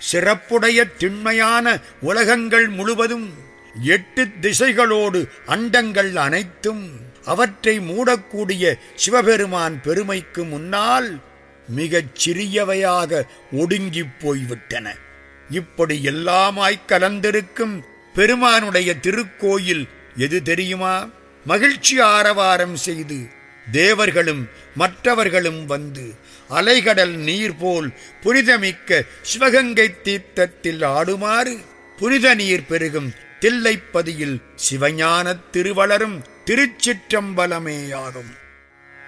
சிறப்புடைய திண்மையான உலகங்கள் முழுவதும் எட்டு திசைகளோடு அண்டங்கள் அனைத்தும் அவற்றை மூடக்கூடிய சிவபெருமான் பெருமைக்கு முன்னால் மிகச் சிறியவையாக ஒடுங்கிப் போய்விட்டன இப்படி எல்லாமாய்க் கலந்திருக்கும் பெருமானுடைய திருக்கோயில் எது தெரியுமா மகிழ்ச்சி ஆரவாரம் செய்து தேவர்களும் மற்றவர்களும் வந்து அலைகடல் நீர் போல் புனிதமிக்க சிவகங்கை தீர்த்தத்தில் ஆடுமாறு புனித நீர் பெருகும் தில்லைப்பதியில் சிவஞானத் திருவளரும் திருச்சிற்றம்பலமேயாகும்